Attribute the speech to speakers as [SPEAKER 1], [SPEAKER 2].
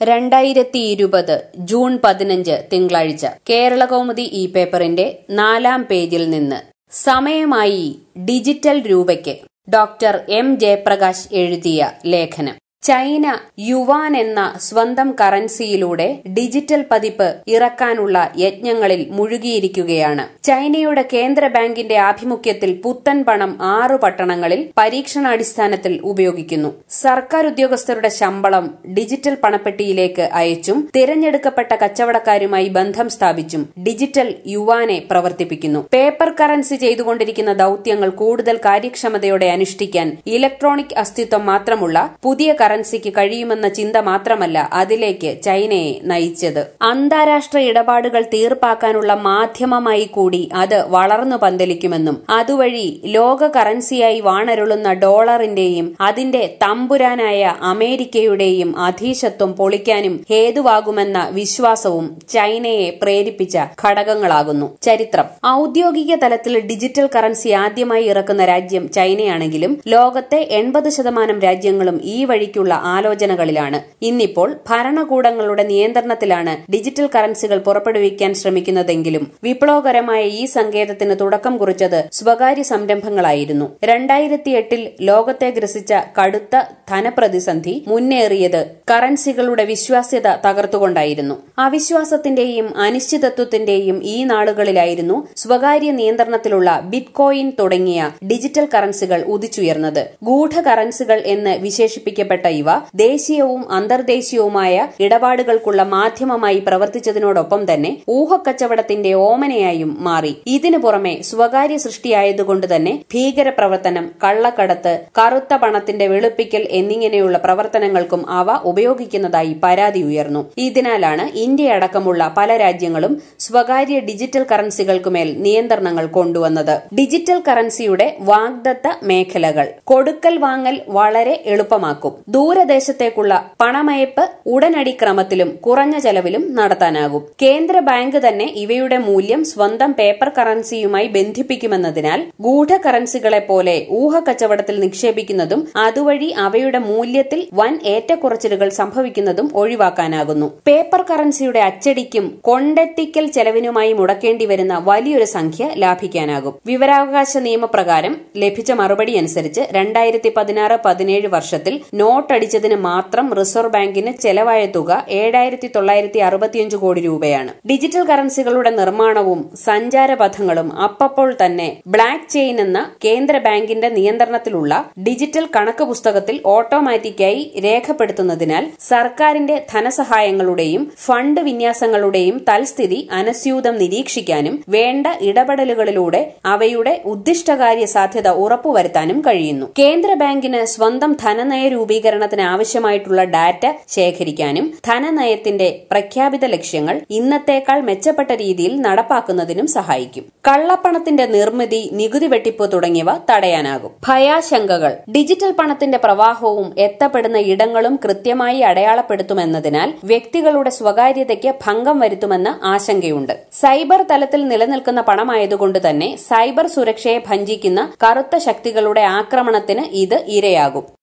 [SPEAKER 1] രണ്ടായിരത്തി ഇരുപത് ജൂൺ പതിനഞ്ച് തിങ്കളാഴ്ച കേരളകൗമുദി ഈ പേപ്പറിന്റെ നാലാം പേജിൽ നിന്ന് സമയമായി ഡിജിറ്റൽ രൂപയ്ക്ക് ഡോക്ടർ എം ജയപ്രകാശ് എഴുതിയ ലേഖനം ചൈന യുവാൻ എന്ന സ്വന്തം കറൻസിയിലൂടെ ഡിജിറ്റൽ പതിപ്പ് ഇറക്കാനുള്ള യജ്ഞങ്ങളിൽ മുഴുകിയിരിക്കുകയാണ് ചൈനയുടെ കേന്ദ്ര ബാങ്കിന്റെ ആഭിമുഖ്യത്തിൽ പുത്തൻ പണം ആറു പട്ടണങ്ങളിൽ പരീക്ഷണാടിസ്ഥാനത്തിൽ ഉപയോഗിക്കുന്നു സർക്കാർ ഉദ്യോഗസ്ഥരുടെ ശമ്പളം ഡിജിറ്റൽ പണപ്പെട്ടിയിലേക്ക് അയച്ചും തിരഞ്ഞെടുക്കപ്പെട്ട കച്ചവടക്കാരുമായി ബന്ധം സ്ഥാപിച്ചും ഡിജിറ്റൽ യുവാനെ പ്രവർത്തിപ്പിക്കുന്നു പേപ്പർ കറൻസി ചെയ്തുകൊണ്ടിരിക്കുന്ന ദൌത്യങ്ങൾ കൂടുതൽ കാര്യക്ഷമതയോടെ അനുഷ്ഠിക്കാൻ ഇലക്ട്രോണിക് അസ്തിത്വം മാത്രമുള്ള പുതിയ കറൻസിക്ക് കഴിയുമെന്ന ചിന്ത മാത്രമല്ല അതിലേക്ക് ചൈനയെ നയിച്ചത് അന്താരാഷ്ട്ര ഇടപാടുകൾ തീർപ്പാക്കാനുള്ള മാധ്യമമായി കൂടി അത് വളർന്നു പന്തലിക്കുമെന്നും അതുവഴി ലോക കറൻസിയായി വാണരുളുന്ന ഡോളറിന്റെയും അതിന്റെ തമ്പുരാനായ അമേരിക്കയുടെയും അധീശത്വം പൊളിക്കാനും ഹേതുവാകുമെന്ന വിശ്വാസവും ചൈനയെ പ്രേരിപ്പിച്ച ഘടകങ്ങളാകുന്നു ചരിത്രം ഔദ്യോഗിക തലത്തിൽ ഡിജിറ്റൽ കറൻസി ആദ്യമായി ഇറക്കുന്ന രാജ്യം ചൈനയാണെങ്കിലും ലോകത്തെ എൺപത് ശതമാനം രാജ്യങ്ങളും ഈ വഴിക്കുള്ള ആലോചനകളിലാണ് ഇന്നിപ്പോൾ ഭരണകൂടങ്ങളുടെ നിയന്ത്രണത്തിലാണ് ഡിജിറ്റൽ കറൻസികൾ പുറപ്പെടുവിക്കാൻ ശ്രമിക്കുന്നതെങ്കിലും വിപ്ലവകരമായ ഈ സങ്കേതത്തിന് തുടക്കം കുറിച്ചത് സ്വകാര്യ സംരംഭങ്ങളായിരുന്നു രണ്ടായിരത്തി എട്ടിൽ ലോകത്തെ ഗ്രസിച്ച കടുത്ത ധനപ്രതിസന്ധി മുന്നേറിയത് കറൻസികളുടെ വിശ്വാസ്യത തകർത്തുകൊണ്ടായിരുന്നു അവിശ്വാസത്തിന്റെയും അനിശ്ചിതത്വത്തിന്റെയും ഈ നാളുകളിലായിരുന്നു സ്വകാര്യ നിയന്ത്രണത്തിലുള്ള ബിറ്റ്കോയിൻ തുടങ്ങിയ ഡിജിറ്റൽ കറൻസികൾ ഉദിച്ചുയർന്നത് ഗൂഢ കറൻസികൾ എന്ന് വിശേഷിപ്പിക്കപ്പെട്ട ഇവ ദേശീയവും അന്തർദേശീയവുമായ ഇടപാടുകൾക്കുള്ള മാധ്യമമായി പ്രവർത്തിച്ചതിനോടൊപ്പം തന്നെ ഊഹക്കച്ചവടത്തിന്റെ ഓമനയായും മാറി ഇതിനു പുറമെ സ്വകാര്യ സൃഷ്ടിയായതുകൊണ്ട് തന്നെ ഭീകരപ്രവർത്തനം കള്ളക്കടത്ത് കറുത്ത പണത്തിന്റെ വെളുപ്പിക്കൽ എന്നിങ്ങനെയുള്ള പ്രവർത്തനങ്ങൾക്കും അവ ഉപയോഗിക്കുന്നതായി പരാതി ഉയർന്നു ഇതിനാലാണ് ഇന്ത്യ അടക്കമുള്ള പല രാജ്യങ്ങളും സ്വകാര്യ ഡിജിറ്റൽ കറൻസികൾക്കുമേൽ നിയന്ത്രണങ്ങൾ കൊണ്ടുവന്നത് ഡിജിറ്റൽ കറൻസിയുടെ വാഗ്ദത്ത മേഖലകൾ കൊടുക്കൽ വാങ്ങൽ വളരെ എളുപ്പമാക്കും ദൂരദേശത്തേക്കുള്ള പണമയപ്പ് ഉടനടി ക്രമത്തിലും കുറഞ്ഞ ചെലവിലും നടത്താനാകും കേന്ദ്ര ബാങ്ക് തന്നെ ഇവയുടെ മൂല്യം സ്വന്തം പേപ്പർ കറൻസിയുമായി ബന്ധിപ്പിക്കുമെന്നതിനാൽ ഗൂഢ കറൻസികളെ പോലെ ഊഹക്കച്ചവടത്തിൽ നിക്ഷേപിക്കുന്നതും അതുവഴി അവയുടെ മൂല്യത്തിൽ വൻ ഏറ്റക്കുറച്ചിലുകൾ സംഭവിക്കുന്നതും ഒഴിവാക്കാനാകുന്നു പേപ്പർ കറൻസിയുടെ അച്ചടിക്കും കൊണ്ടെത്തിക്കൽ ചെലവിനുമായി മുടക്കേണ്ടി വരുന്ന വലിയൊരു സംഖ്യ ലാഭിക്കാനാകും വിവരാവകാശ നിയമപ്രകാരം ലഭിച്ച മറുപടി അനുസരിച്ച് രണ്ടായിരത്തി പതിനാറ് പതിനേഴ് വർഷത്തിൽ നോട്ട് അടിച്ചതിന് മാത്രം റിസർവ് ബാങ്കിന് ചെലവായ തുക ഏഴായിരത്തി തൊള്ളായിരത്തി അറുപത്തിയഞ്ച് കോടി രൂപയാണ് ഡിജിറ്റൽ കറൻസികളുടെ നിർമ്മാണവും സഞ്ചാരപഥങ്ങളും അപ്പപ്പോൾ തന്നെ ബ്ലാക്ക് ചെയിൻ എന്ന കേന്ദ്ര ബാങ്കിന്റെ നിയന്ത്രണത്തിലുള്ള ഡിജിറ്റൽ കണക്ക് പുസ്തകത്തിൽ ഓട്ടോമാറ്റിക്കായി രേഖപ്പെടുത്തുന്നതിനാൽ സർക്കാരിന്റെ ധനസഹായങ്ങളുടെയും ഫണ്ട് വിന്യാസങ്ങളുടെയും തൽസ്ഥിതി അനസ്യൂതം നിരീക്ഷിക്കാനും വേണ്ട ഇടപെടലുകളിലൂടെ അവയുടെ ഉദ്ദിഷ്ടകാര്യ സാധ്യത ഉറപ്പുവരുത്താനും കഴിയുന്നു കേന്ദ്ര ബാങ്കിന് സ്വന്തം ധനനയ രൂപീകരണത്തിന് ആവശ്യമായിട്ടുള്ള ഡാറ്റ ശേഖരിക്കാനും ധനനയത്തിന്റെ പ്രഖ്യാപിത ലക്ഷ്യങ്ങൾ ഇന്നത്തേക്കാൾ മെച്ചപ്പെട്ട രീതിയിൽ നടപ്പാക്കുന്നതിനും സഹായിക്കും കള്ളപ്പണത്തിന്റെ നിർമ്മിതി നികുതി വെട്ടിപ്പ് തുടങ്ങിയവ തടയാനാകും ഭയാശങ്കകൾ ഡിജിറ്റൽ പണത്തിന്റെ പ്രവാഹവും എത്തപ്പെടുന്ന ഇടങ്ങളും കൃത്യമായി അടയാളപ്പെടുത്തുമെന്നതിനാൽ വ്യക്തികളുടെ സ്വകാര്യതയ്ക്ക് ഭംഗം വരുത്തുമെന്ന് ആശങ്കയുണ്ട് സൈബർ തലത്തിൽ നിലനിൽക്കുന്ന പണമായതുകൊണ്ട് തന്നെ സൈബർ സുരക്ഷയെ ഭഞ്ചിക്കുന്ന കറുത്ത ശക്തികളുടെ ആക്രമണത്തിന് ഇത് ഇരയാകും